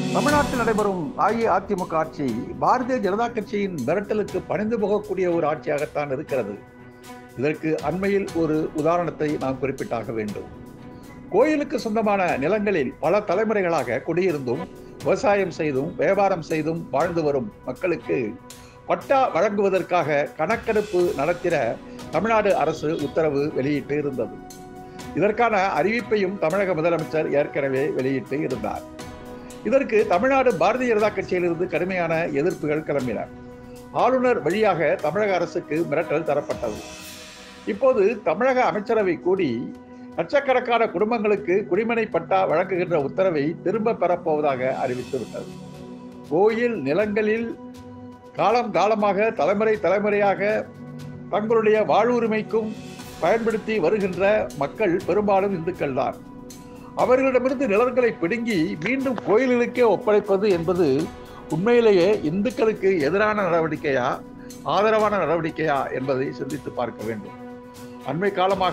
தமிழ்நாட்டில் நடைபெறும் அஇஅதிமுக ஆட்சி பாரதிய ஜனதா கட்சியின் மிரட்டலுக்கு பணிந்து போகக்கூடிய ஒரு ஆட்சியாகத்தான் இருக்கிறது இதற்கு அண்மையில் ஒரு உதாரணத்தை நாம் குறிப்பிட்டாக வேண்டும் கோயிலுக்கு சொந்தமான நிலங்களில் பல தலைமுறைகளாக குடியிருந்தும் விவசாயம் செய்தும் வியாபாரம் செய்தும் வாழ்ந்து வரும் மக்களுக்கு பட்டா வழங்குவதற்காக கணக்கெடுப்பு நடத்திட தமிழ்நாடு அரசு உத்தரவு வெளியிட்டு இருந்தது இதற்கான அறிவிப்பையும் தமிழக முதலமைச்சர் ஏற்கனவே வெளியிட்டு இருந்தார் இதற்கு தமிழ்நாடு பாரதிய ஜனதா கட்சியிலிருந்து கடுமையான எதிர்ப்புகள் கிளம்பின ஆளுநர் வழியாக தமிழக அரசுக்கு மிரட்டல் தரப்பட்டது இப்போது தமிழக அமைச்சரவை கூடி லட்சக்கணக்கான குடும்பங்களுக்கு குடிமனை பட்டா வழங்குகின்ற உத்தரவை திரும்ப பெறப்போவதாக அறிவித்துவிட்டது கோயில் நிலங்களில் காலம் காலமாக தலைமுறை தலைமுறையாக தங்களுடைய வாழ்வுரிமைக்கும் பயன்படுத்தி வருகின்ற மக்கள் பெரும்பாலும் இந்துக்கள் தான் அவர்களிடமிருந்து நிலங்களை பிடுங்கி மீண்டும் கோயில்களுக்கே ஒப்படைப்பது என்பது உண்மையிலேயே இந்துக்களுக்கு எதிரான நடவடிக்கையா ஆதரவான நடவடிக்கையா என்பதை சிந்தித்து பார்க்க வேண்டும் அண்மை காலமாக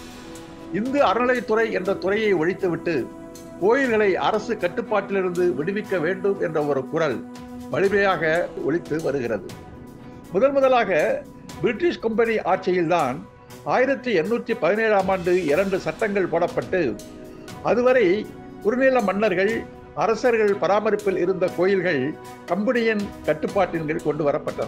இந்து அறநிலைத்துறை என்ற துறையை ஒழித்துவிட்டு கோயில்களை அரசு கட்டுப்பாட்டிலிருந்து விடுவிக்க வேண்டும் என்ற ஒரு குரல் வலிமையாக ஒழித்து வருகிறது முதல் முதலாக பிரிட்டிஷ் கம்பெனி ஆட்சியில்தான் ஆயிரத்தி எண்ணூற்றி பதினேழாம் ஆண்டு இரண்டு சட்டங்கள் போடப்பட்டு அதுவரை குறுநில மன்னர்கள் அரசர்கள் பராமரிப்பில் இருந்த கோயில்கள் கம்பெனியின் கட்டுப்பாட்டின் கீழ் கொண்டு வரப்பட்டன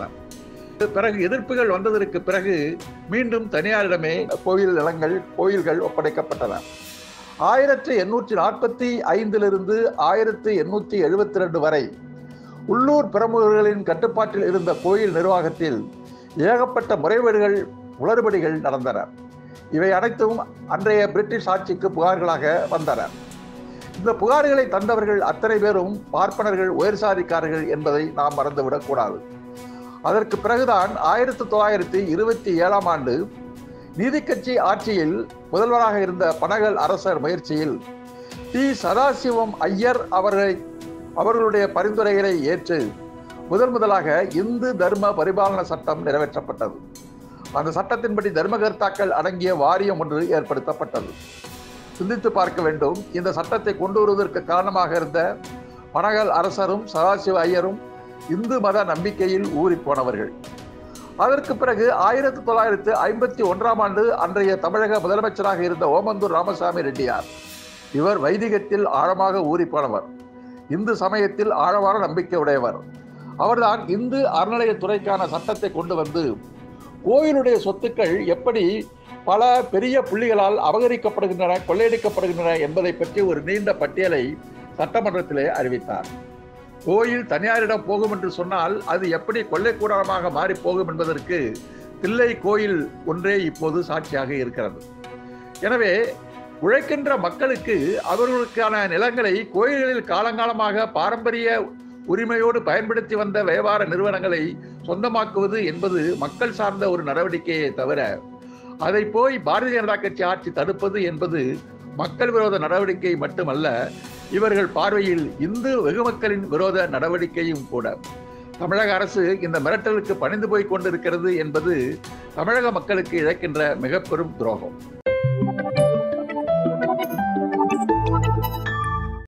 பிறகு எதிர்ப்புகள் வந்ததற்கு பிறகு மீண்டும் தனியாரிடமே கோயில் நிலங்கள் கோயில்கள் ஒப்படைக்கப்பட்டன ஆயிரத்தி எண்ணூற்றி நாற்பத்தி ஐந்திலிருந்து ஆயிரத்தி எண்ணூற்றி எழுபத்தி ரெண்டு வரை உள்ளூர் பிரமுகர்களின் கட்டுப்பாட்டில் இருந்த கோயில் நிர்வாகத்தில் ஏகப்பட்ட முறைகேடுகள் உளறுபடிகள் நடந்தன இவை அனைத்தும் அன்றைய பிரிட்டிஷ் ஆட்சிக்கு புகார்களாக வந்தன இந்த புகார்களை தந்தவர்கள் அத்தனை பேரும் பார்ப்பனர்கள் உயர் சாதிக்காரர்கள் என்பதை நாம் மறந்துவிடக் கூடாது அதற்கு பிறகுதான் ஆயிரத்தி தொள்ளாயிரத்தி இருபத்தி ஏழாம் ஆண்டு நீதி கட்சி ஆட்சியில் முதல்வராக இருந்த பனகல் அரசர் முயற்சியில் டி சதாசிவம் ஐயர் அவர்களை அவர்களுடைய பரிந்துரைகளை ஏற்று முதல் முதலாக இந்து தர்ம பரிபாலன சட்டம் நிறைவேற்றப்பட்டது அந்த சட்டத்தின்படி தர்மகர்த்தாக்கள் அடங்கிய வாரியம் ஒன்று ஏற்படுத்தப்பட்டது சிந்தித்து பார்க்க வேண்டும் இந்த சட்டத்தை கொண்டு வருவதற்கு காரணமாக இருந்த பனகல் அரசரும் சதாசிவ ஐயரும் இந்து மத நம்பிக்கையில் ஊறி போனவர்கள் அதற்கு பிறகு ஆயிரத்தி தொள்ளாயிரத்து ஐம்பத்தி ஒன்றாம் ஆண்டு அன்றைய தமிழக முதலமைச்சராக இருந்த ஓமந்தூர் ராமசாமி ரெட்டியார் இவர் வைதிகத்தில் ஆழமாக ஊறி போனவர் இந்து சமயத்தில் ஆழமான நம்பிக்கை உடையவர் அவர்தான் இந்து அறநிலையத்துறைக்கான சட்டத்தை கொண்டு வந்து கோயிலுடைய சொத்துக்கள் எப்படி பல பெரிய புள்ளிகளால் அபகரிக்கப்படுகின்றன கொள்ளையடிக்கப்படுகின்றன என்பதை பற்றி ஒரு நீண்ட பட்டியலை சட்டமன்றத்திலே அறிவித்தார் கோயில் தனியாரிடம் போகும் என்று சொன்னால் அது எப்படி கொள்ளைக்கூடாரமாக மாறி போகும் என்பதற்கு தில்லை கோயில் ஒன்றே இப்போது சாட்சியாக இருக்கிறது எனவே உழைக்கின்ற மக்களுக்கு அவர்களுக்கான நிலங்களை கோயில்களில் காலங்காலமாக பாரம்பரிய உரிமையோடு பயன்படுத்தி வந்த வியாபார நிறுவனங்களை சொந்தமாக்குவது என்பது மக்கள் சார்ந்த ஒரு நடவடிக்கையை தவிர அதை போய் பாரதிய ஜனதா கட்சி ஆட்சி தடுப்பது என்பது மக்கள் விரோத நடவடிக்கை மட்டுமல்ல இவர்கள் பார்வையில் இந்து வெகுமக்களின் விரோத நடவடிக்கையும் கூட தமிழக அரசு இந்த மிரட்டலுக்கு பணிந்து போய் கொண்டிருக்கிறது என்பது தமிழக மக்களுக்கு இழைக்கின்ற மிக பெரும் துரோகம்